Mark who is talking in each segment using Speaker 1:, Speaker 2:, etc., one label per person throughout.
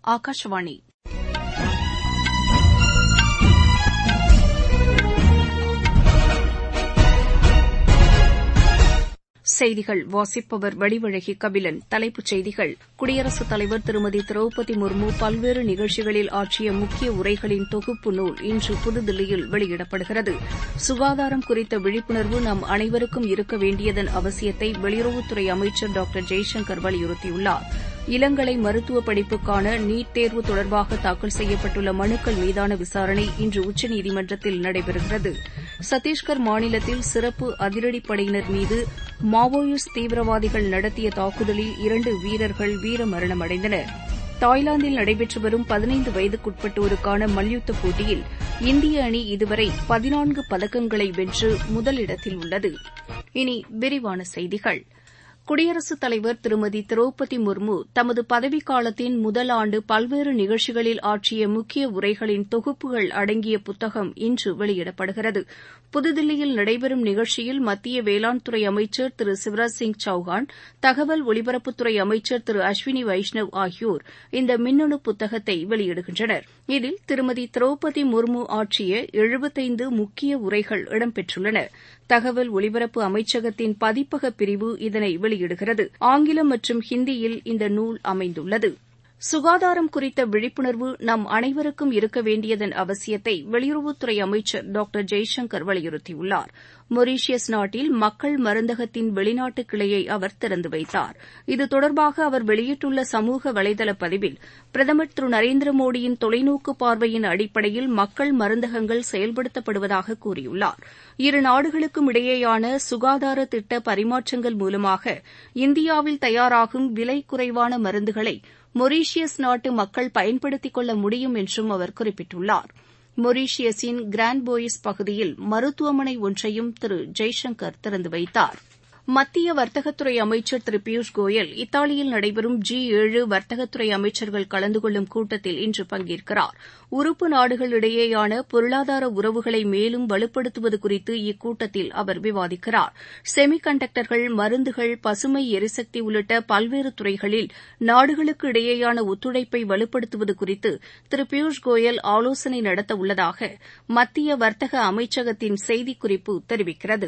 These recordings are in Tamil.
Speaker 1: ஆகாஷவாணி செய்திகள் வாசிப்பவர் வடிவழகி கபிலன் தலைப்புச் செய்திகள் குடியரசுத் தலைவர் திருமதி திரௌபதி முர்மு பல்வேறு நிகழ்ச்சிகளில் ஆற்றிய முக்கிய உரைகளின் தொகுப்பு நூல் இன்று புதுதில்லியில் வெளியிடப்படுகிறது சுகாதாரம் குறித்த விழிப்புணர்வு நம் அனைவருக்கும் இருக்க வேண்டியதன் அவசியத்தை வெளியுறவுத்துறை அமைச்சர் டாக்டர் ஜெய்சங்கர் வலியுறுத்தியுள்ளார் இளங்கலை மருத்துவ படிப்புக்கான நீட் தேர்வு தொடர்பாக தாக்கல் செய்யப்பட்டுள்ள மனுக்கள் மீதான விசாரணை இன்று உச்சநீதிமன்றத்தில் நடைபெறுகிறது சத்தீஸ்கர் மாநிலத்தில் சிறப்பு அதிரடிப்படையினர் மீது மாவோயிஸ்ட் தீவிரவாதிகள் நடத்திய தாக்குதலில் இரண்டு வீரர்கள் வீரமரணமடைந்தனர் தாய்லாந்தில் நடைபெற்று வரும் பதினைந்து வயதுக்குட்பட்டோருக்கான மல்யுத்த போட்டியில் இந்திய அணி இதுவரை பதினான்கு பதக்கங்களை வென்று முதலிடத்தில் உள்ளது இனி விரிவான செய்திகள் குடியரசுத் தலைவர் திருமதி திரௌபதி முர்மு தமது பதவிக்காலத்தின் முதல் ஆண்டு பல்வேறு நிகழ்ச்சிகளில் ஆற்றிய முக்கிய உரைகளின் தொகுப்புகள் அடங்கிய புத்தகம் இன்று வெளியிடப்படுகிறது புதுதில்லியில் நடைபெறும் நிகழ்ச்சியில் மத்திய வேளாண் துறை அமைச்சர் திரு சிவராஜ் சிங் சௌஹான் தகவல் ஒலிபரப்புத்துறை அமைச்சர் திரு அஸ்வினி வைஷ்ணவ் ஆகியோர் இந்த மின்னணு புத்தகத்தை வெளியிடுகின்றனர் இதில் திருமதி திரௌபதி முர்மு ஆற்றிய எழுபத்தைந்து முக்கிய உரைகள் இடம்பெற்றுள்ளன தகவல் ஒலிபரப்பு அமைச்சகத்தின் பதிப்பக பிரிவு இதனை வெளியிடுகிறது ஆங்கிலம் மற்றும் ஹிந்தியில் இந்த நூல் அமைந்துள்ளது சுகாதாரம் குறித்த விழிப்புணர்வு நம் அனைவருக்கும் இருக்க வேண்டியதன் அவசியத்தை வெளியுறவுத்துறை அமைச்சர் டாக்டர் ஜெய்சங்கர் வலியுறுத்தியுள்ளார் மொரீஷியஸ் நாட்டில் மக்கள் மருந்தகத்தின் வெளிநாட்டு கிளையை அவர் திறந்து வைத்தார் இது தொடர்பாக அவர் வெளியிட்டுள்ள சமூக வலைதள பதிவில் பிரதமர் திரு நரேந்திர மோடியின் தொலைநோக்கு பார்வையின் அடிப்படையில் மக்கள் மருந்தகங்கள் செயல்படுத்தப்படுவதாக கூறியுள்ளார் இரு நாடுகளுக்கும் இடையேயான சுகாதார திட்ட பரிமாற்றங்கள் மூலமாக இந்தியாவில் தயாராகும் விலை குறைவான மருந்துகளை மொரீஷியஸ் நாட்டு மக்கள் பயன்படுத்திக் கொள்ள முடியும் என்றும் அவர் குறிப்பிட்டுள்ளார் மொரீஷியஸின் கிராண்ட் போயிஸ் பகுதியில் மருத்துவமனை ஒன்றையும் திரு ஜெய்சங்கர் திறந்து வைத்தார் மத்திய வர்த்தகத்துறை அமைச்சர் திரு பியூஷ் கோயல் இத்தாலியில் நடைபெறும் ஜி ஏழு வர்த்தகத்துறை அமைச்சர்கள் கலந்து கொள்ளும் கூட்டத்தில் இன்று பங்கேற்கிறார் உறுப்பு நாடுகளிடையேயான பொருளாதார உறவுகளை மேலும் வலுப்படுத்துவது குறித்து இக்கூட்டத்தில் அவர் விவாதிக்கிறார் செமி கண்டக்டர்கள் மருந்துகள் பசுமை எரிசக்தி உள்ளிட்ட பல்வேறு துறைகளில் நாடுகளுக்கு இடையேயான ஒத்துழைப்பை வலுப்படுத்துவது குறித்து திரு பியூஷ் கோயல் ஆலோசனை நடத்த உள்ளதாக மத்திய வர்த்தக அமைச்சகத்தின் செய்திக்குறிப்பு தெரிவிக்கிறது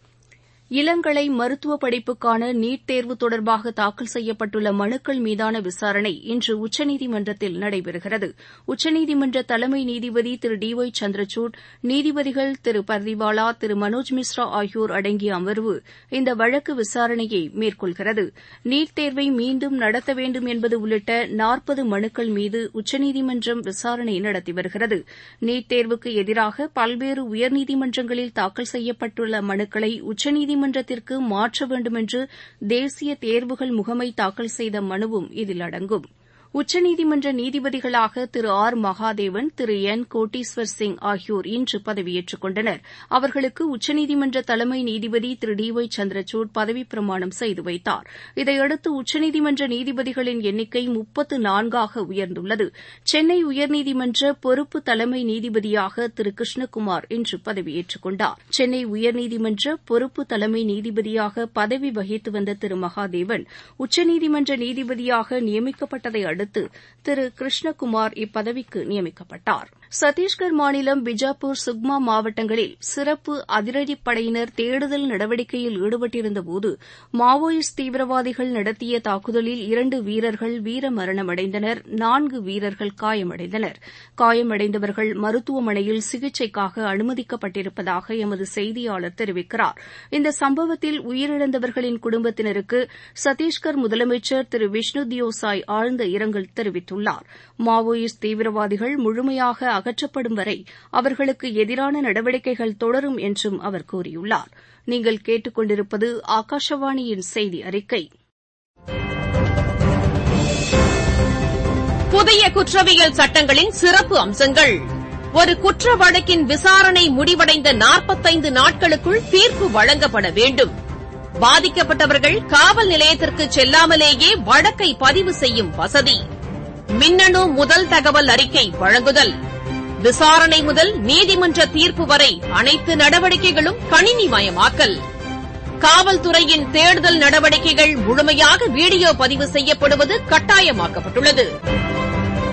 Speaker 1: இளங்கலை மருத்துவ படிப்புக்கான நீட் தேர்வு தொடர்பாக தாக்கல் செய்யப்பட்டுள்ள மனுக்கள் மீதான விசாரணை இன்று உச்சநீதிமன்றத்தில் நடைபெறுகிறது உச்சநீதிமன்ற தலைமை நீதிபதி திரு டி ஒய் சந்திரசூட் நீதிபதிகள் திரு பர்திவாலா திரு மனோஜ் மிஸ்ரா ஆகியோர் அடங்கிய அமர்வு இந்த வழக்கு விசாரணையை மேற்கொள்கிறது நீட் தேர்வை மீண்டும் நடத்த வேண்டும் என்பது உள்ளிட்ட நாற்பது மனுக்கள் மீது உச்சநீதிமன்றம் விசாரணை நடத்தி வருகிறது நீட் தேர்வுக்கு எதிராக பல்வேறு உயர்நீதிமன்றங்களில் தாக்கல் செய்யப்பட்டுள்ள மனுக்களை உச்சநீதி நீதிமன்றத்திற்கு மாற்ற வேண்டுமென்று தேசிய தேர்வுகள் முகமை தாக்கல் செய்த மனுவும் இதில் அடங்கும் உச்சநீதிமன்ற நீதிபதிகளாக திரு ஆர் மகாதேவன் திரு என் கோட்டீஸ்வர் சிங் ஆகியோர் இன்று பதவியேற்றுக் கொண்டனர் அவர்களுக்கு உச்சநீதிமன்ற தலைமை நீதிபதி திரு டி ஒய் சந்திரசூட் பதவிப் பிரமாணம் செய்து வைத்தார் இதையடுத்து உச்சநீதிமன்ற நீதிபதிகளின் எண்ணிக்கை முப்பத்து நான்காக உயர்ந்துள்ளது சென்னை உயர்நீதிமன்ற பொறுப்பு தலைமை நீதிபதியாக திரு கிருஷ்ணகுமார் இன்று பதவியேற்றுக் கொண்டார் சென்னை உயர்நீதிமன்ற பொறுப்பு தலைமை நீதிபதியாக பதவி வகித்து வந்த திரு மகாதேவன் உச்சநீதிமன்ற நீதிபதியாக நியமிக்கப்பட்டதை அடுத்து திரு கிருஷ்ணகுமார் இப்பதவிக்கு நியமிக்கப்பட்டார் சத்தீஸ்கர் மாநிலம் பிஜாப்பூர் சுக்மா மாவட்டங்களில் சிறப்பு அதிரடிப்படையினர் தேடுதல் நடவடிக்கையில் ஈடுபட்டிருந்தபோது மாவோயிஸ்ட் தீவிரவாதிகள் நடத்திய தாக்குதலில் இரண்டு வீரர்கள் வீரமரணமடைந்தனர் நான்கு வீரர்கள் காயமடைந்தனர் காயமடைந்தவர்கள் மருத்துவமனையில் சிகிச்சைக்காக அனுமதிக்கப்பட்டிருப்பதாக எமது செய்தியாளர் தெரிவிக்கிறார் இந்த சம்பவத்தில் உயிரிழந்தவர்களின் குடும்பத்தினருக்கு சத்தீஸ்கர் முதலமைச்சர் திரு விஷ்ணு தியோ சாய் ஆழ்ந்த இரங்கல் தெரிவித்துள்ளார் மாவோயிஸ்ட் தீவிரவாதிகள் முழுமையாக அகற்றப்படும் வரை அவர்களுக்கு எதிரான நடவடிக்கைகள் தொடரும் என்றும் அவர் கூறியுள்ளார் நீங்கள் கேட்டுக்கொண்டிருப்பது ஆகாஷவாணியின் செய்தி அறிக்கை
Speaker 2: புதிய குற்றவியல் சட்டங்களின் சிறப்பு அம்சங்கள் ஒரு குற்ற வழக்கின் விசாரணை முடிவடைந்த நாற்பத்தைந்து நாட்களுக்குள் தீர்ப்பு வழங்கப்பட வேண்டும் பாதிக்கப்பட்டவர்கள் காவல் நிலையத்திற்கு செல்லாமலேயே வழக்கை பதிவு செய்யும் வசதி மின்னணு முதல் தகவல் அறிக்கை வழங்குதல் விசாரணை முதல் நீதிமன்ற தீர்ப்பு வரை அனைத்து நடவடிக்கைகளும் கணினிமயமாக்கல் காவல்துறையின் தேடுதல் நடவடிக்கைகள் முழுமையாக வீடியோ பதிவு செய்யப்படுவது கட்டாயமாக்கப்பட்டுள்ளது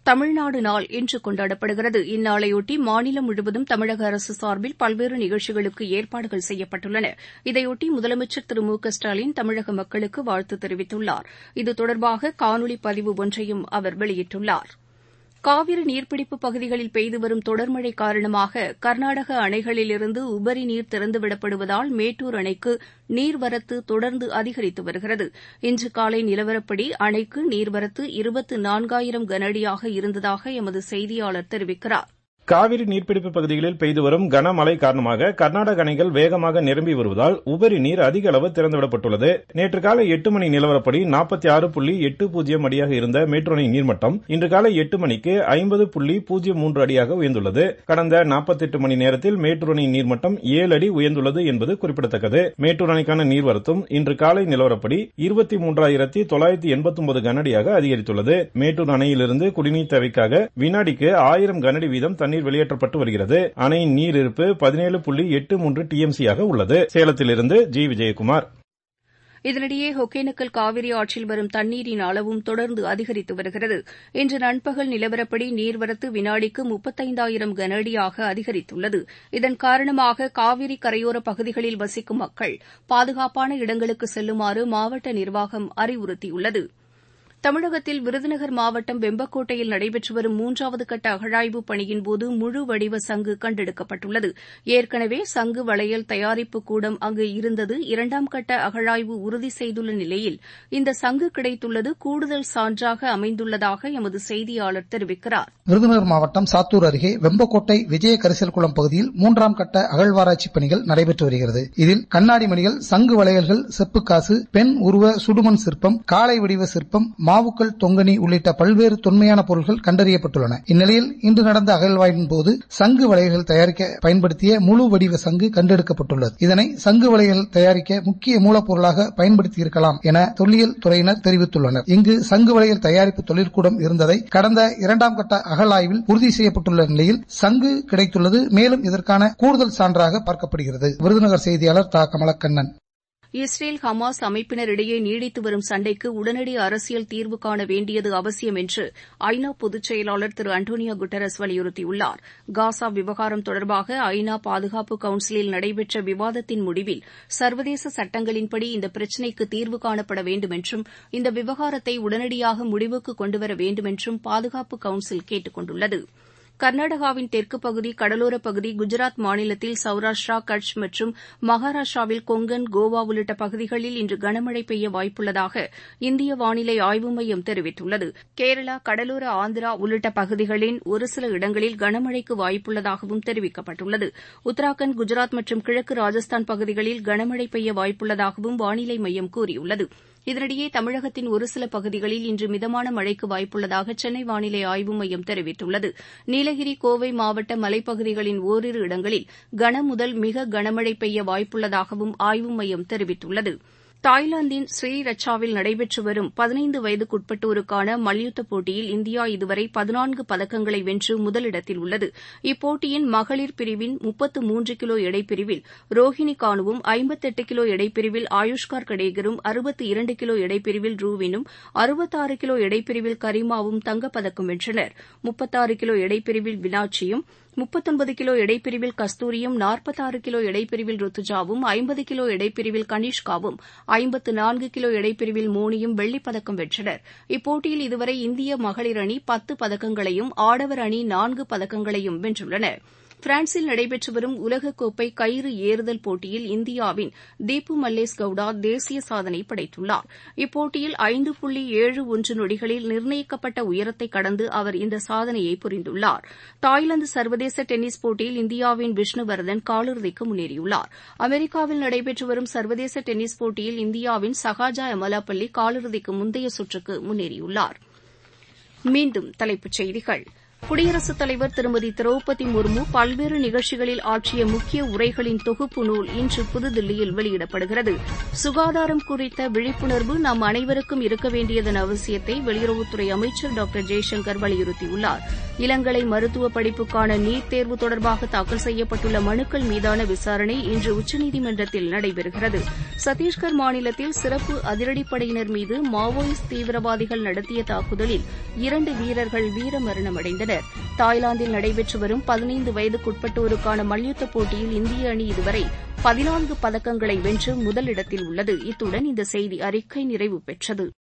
Speaker 1: தமிழ்நாடு நாள் இன்று கொண்டாடப்படுகிறது இந்நாளையொட்டி மாநிலம் முழுவதும் தமிழக அரசு சார்பில் பல்வேறு நிகழ்ச்சிகளுக்கு ஏற்பாடுகள் செய்யப்பட்டுள்ளன இதையொட்டி முதலமைச்சர் திரு மு க ஸ்டாலின் தமிழக மக்களுக்கு வாழ்த்து தெரிவித்துள்ளார் இது தொடர்பாக காணொலி பதிவு ஒன்றையும் அவர் வெளியிட்டுள்ளார் காவிரி நீர்பிடிப்பு பகுதிகளில் பெய்து வரும் தொடர்மழை காரணமாக கர்நாடக அணைகளிலிருந்து உபரி நீர் திறந்துவிடப்படுவதால் மேட்டூர் அணைக்கு நீர்வரத்து தொடர்ந்து அதிகரித்து வருகிறது இன்று காலை நிலவரப்படி அணைக்கு நீர்வரத்து இருபத்து நான்காயிரம் கனஅடியாக இருந்ததாக எமது செய்தியாளர் தெரிவிக்கிறார்
Speaker 3: காவிரி நீர்பிடிப்பு பகுதிகளில் பெய்து வரும் கனமழை காரணமாக கர்நாடக அணைகள் வேகமாக நிரம்பி வருவதால் உபரி நீர் அதிக அளவு திறந்துவிடப்பட்டுள்ளது நேற்று காலை எட்டு மணி நிலவரப்படி நாற்பத்தி ஆறு புள்ளி எட்டு பூஜ்ஜியம் அடியாக இருந்த மேட்டூர் அணை நீர்மட்டம் இன்று காலை எட்டு மணிக்கு ஐம்பது புள்ளி பூஜ்ஜியம் மூன்று அடியாக உயர்ந்துள்ளது கடந்த நாற்பத்தெட்டு மணி நேரத்தில் மேட்டூர் அணை நீர்மட்டம் ஏழு அடி உயர்ந்துள்ளது என்பது குறிப்பிடத்தக்கது மேட்டூர் அணைக்கான நீர்வரத்தும் இன்று காலை நிலவரப்படி இருபத்தி மூன்றாயிரத்தி தொள்ளாயிரத்தி எண்பத்தி ஒன்பது கனஅடியாக அதிகரித்துள்ளது மேட்டூர் அணையிலிருந்து குடிநீர் தேவைக்காக வினாடிக்கு ஆயிரம் கனஅடி வீதம் தண்ணீர் வெளியேற்றப்பட்டு வருகிறது அணையின் நீர் இருப்பு பதினேழு புள்ளி எட்டு மூன்று டிஎம்சியாக உள்ளது சேலத்திலிருந்து ஜி விஜயகுமார்
Speaker 1: இதனிடையே ஒகேனக்கல் காவிரி ஆற்றில் வரும் தண்ணீரின் அளவும் தொடர்ந்து அதிகரித்து வருகிறது இன்று நண்பகல் நிலவரப்படி நீர்வரத்து வினாடிக்கு முப்பத்தைந்தாயிரம் கனஅடியாக அதிகரித்துள்ளது இதன் காரணமாக காவிரி கரையோர பகுதிகளில் வசிக்கும் மக்கள் பாதுகாப்பான இடங்களுக்கு செல்லுமாறு மாவட்ட நிர்வாகம் அறிவுறுத்தியுள்ளது தமிழகத்தில் விருதுநகர் மாவட்டம் வெம்பக்கோட்டையில் நடைபெற்று வரும் மூன்றாவது கட்ட அகழாய்வு பணியின்போது முழு வடிவ சங்கு கண்டெடுக்கப்பட்டுள்ளது ஏற்கனவே சங்கு வளையல் தயாரிப்பு கூடம் அங்கு இருந்தது இரண்டாம் கட்ட அகழாய்வு உறுதி செய்துள்ள நிலையில் இந்த சங்கு கிடைத்துள்ளது கூடுதல் சான்றாக அமைந்துள்ளதாக எமது செய்தியாளர் தெரிவிக்கிறார்
Speaker 4: விருதுநகர் மாவட்டம் சாத்தூர் அருகே வெம்பக்கோட்டை விஜய கரிசல் குளம் பகுதியில் மூன்றாம் கட்ட அகழ்வாராய்ச்சி பணிகள் நடைபெற்று வருகிறது இதில் கண்ணாடி மணிகள் சங்கு வளையல்கள் செப்புக்காசு பெண் உருவ சுடுமண் சிற்பம் காளை வடிவ சிற்பம் மாவுக்கள் தொங்கனி உள்ளிட்ட பல்வேறு தொன்மையான பொருட்கள் கண்டறியப்பட்டுள்ளன இந்நிலையில் இன்று நடந்த அகழ்வாய்வின் போது சங்கு வளையல்கள் தயாரிக்க பயன்படுத்திய முழு வடிவ சங்கு கண்டெடுக்கப்பட்டுள்ளது இதனை சங்கு வளையல் தயாரிக்க முக்கிய மூலப்பொருளாக பயன்படுத்தியிருக்கலாம் என தொல்லியல் துறையினர் தெரிவித்துள்ளனர் இங்கு சங்கு வளையல் தயாரிப்பு தொழிற்கூடம் இருந்ததை கடந்த இரண்டாம் கட்ட அகழாய்வில் உறுதி செய்யப்பட்டுள்ள நிலையில் சங்கு கிடைத்துள்ளது மேலும் இதற்கான கூடுதல் சான்றாக பார்க்கப்படுகிறது விருதுநகர் செய்தியாளர் தா கமலக்கண்ணன்
Speaker 1: இஸ்ரேல் ஹமாஸ் அமைப்பினரிடையே நீடித்து வரும் சண்டைக்கு உடனடி அரசியல் தீர்வு காண வேண்டியது அவசியம் என்று ஐநா பொதுச் செயலாளர் திரு அண்டோனியோ குட்டரஸ் வலியுறுத்தியுள்ளார் காசா விவகாரம் தொடர்பாக ஐநா பாதுகாப்பு கவுன்சிலில் நடைபெற்ற விவாதத்தின் முடிவில் சர்வதேச சட்டங்களின்படி இந்த பிரச்சினைக்கு தீர்வு காணப்பட வேண்டும் என்றும் இந்த விவகாரத்தை உடனடியாக முடிவுக்கு கொண்டுவர வேண்டும் என்றும் பாதுகாப்பு கவுன்சில் கேட்டுக் கொண்டுள்ளது கர்நாடகாவின் தெற்குப் பகுதி கடலோரப் பகுதி குஜராத் மாநிலத்தில் சௌராஷ்டிரா கட்ச் மற்றும் மகாராஷ்டிராவில் கொங்கன் கோவா உள்ளிட்ட பகுதிகளில் இன்று கனமழை பெய்ய வாய்ப்புள்ளதாக இந்திய வானிலை ஆய்வு மையம் தெரிவித்துள்ளது கேரளா கடலோர ஆந்திரா உள்ளிட்ட பகுதிகளின் ஒரு சில இடங்களில் கனமழைக்கு வாய்ப்புள்ளதாகவும் தெரிவிக்கப்பட்டுள்ளது உத்தராகண்ட் குஜராத் மற்றும் கிழக்கு ராஜஸ்தான் பகுதிகளில் கனமழை பெய்ய வாய்ப்புள்ளதாகவும் வானிலை மையம் கூறியுள்ளது இதனிடையே தமிழகத்தின் ஒரு சில பகுதிகளில் இன்று மிதமான மழைக்கு வாய்ப்புள்ளதாக சென்னை வானிலை ஆய்வு மையம் தெரிவித்துள்ளது நீலகிரி கோவை மாவட்ட மலைப்பகுதிகளின் ஓரிரு இடங்களில் கன முதல் மிக கனமழை பெய்ய வாய்ப்புள்ளதாகவும் ஆய்வு மையம் தெரிவித்துள்ளது தாய்லாந்தின் ஸ்ரீரச்சாவில் நடைபெற்று வரும் பதினைந்து வயதுக்குட்பட்டோருக்கான மல்யுத்த போட்டியில் இந்தியா இதுவரை பதினான்கு பதக்கங்களை வென்று முதலிடத்தில் உள்ளது இப்போட்டியின் மகளிர் பிரிவின் முப்பத்து மூன்று கிலோ எடைப்பிரிவில் ரோஹினி கானுவும் ஐம்பத்தெட்டு கிலோ எடைப்பிரிவில் ஆயுஷ்கார் கடேகரும் அறுபத்து இரண்டு கிலோ எடைப்பிரிவில் ரூவினும் அறுபத்தாறு கிலோ எடைப்பிரிவில் கரிமாவும் தங்கப்பதக்கம் வென்றனர் முப்பத்தாறு கிலோ எடைப்பிரிவில் வினாட்சியும் முப்பத்தொன்பது கிலோ எடைப்பிரிவில் கஸ்தூரியும் நாற்பத்தாறு கிலோ எடைப்பிரிவில் ருத்துஜாவும் ஐம்பது கிலோ எடைப்பிரிவில் கனிஷ்காவும் ஐம்பத்து நான்கு கிலோ எடைப்பிரிவில் மோனியும் வெள்ளிப்பதக்கம் வென்றனர் இப்போட்டியில் இதுவரை இந்திய மகளிர் அணி பத்து பதக்கங்களையும் ஆடவர் அணி நான்கு பதக்கங்களையும் வென்றுள்ளன பிரான்சில் நடைபெற்று வரும் உலகக்கோப்பை கயிறு ஏறுதல் போட்டியில் இந்தியாவின் தீப்பு மல்லேஸ் கவுடா தேசிய சாதனை படைத்துள்ளார் இப்போட்டியில் ஐந்து புள்ளி ஏழு ஒன்று நொடிகளில் நிர்ணயிக்கப்பட்ட உயரத்தை கடந்து அவர் இந்த சாதனையை புரிந்துள்ளார் தாய்லாந்து சர்வதேச டென்னிஸ் போட்டியில் இந்தியாவின் விஷ்ணுவர்தன் காலிறுதிக்கு முன்னேறியுள்ளார் அமெரிக்காவில் நடைபெற்று வரும் சர்வதேச டென்னிஸ் போட்டியில் இந்தியாவின் சகாஜா எமலாபள்ளி காலிறுதிக்கு முந்தைய சுற்றுக்கு முன்னேறியுள்ளார் மீண்டும் தலைப்புச் செய்திகள் குடியரசுத் தலைவர் திருமதி திரௌபதி முர்மு பல்வேறு நிகழ்ச்சிகளில் ஆற்றிய முக்கிய உரைகளின் தொகுப்பு நூல் இன்று புதுதில்லியில் வெளியிடப்படுகிறது சுகாதாரம் குறித்த விழிப்புணர்வு நம் அனைவருக்கும் இருக்க வேண்டியதன் அவசியத்தை வெளியுறவுத்துறை அமைச்சர் டாக்டர் ஜெய்சங்கர் வலியுறுத்தியுள்ளார் இளங்கலை மருத்துவ படிப்புக்கான நீட் தேர்வு தொடர்பாக தாக்கல் செய்யப்பட்டுள்ள மனுக்கள் மீதான விசாரணை இன்று உச்சநீதிமன்றத்தில் நடைபெறுகிறது சத்தீஸ்கர் மாநிலத்தில் சிறப்பு அதிரடிப்படையினர் மீது மாவோயிஸ்ட் தீவிரவாதிகள் நடத்திய தாக்குதலில் இரண்டு வீரர்கள் வீரமரணம் அடைந்தனர் தாய்லாந்தில் நடைபெற்று வரும் பதினைந்து வயதுக்குட்பட்டோருக்கான மல்யுத்த போட்டியில் இந்திய அணி இதுவரை பதினான்கு பதக்கங்களை வென்று முதலிடத்தில் உள்ளது இத்துடன் இந்த செய்தி அறிக்கை நிறைவு பெற்றது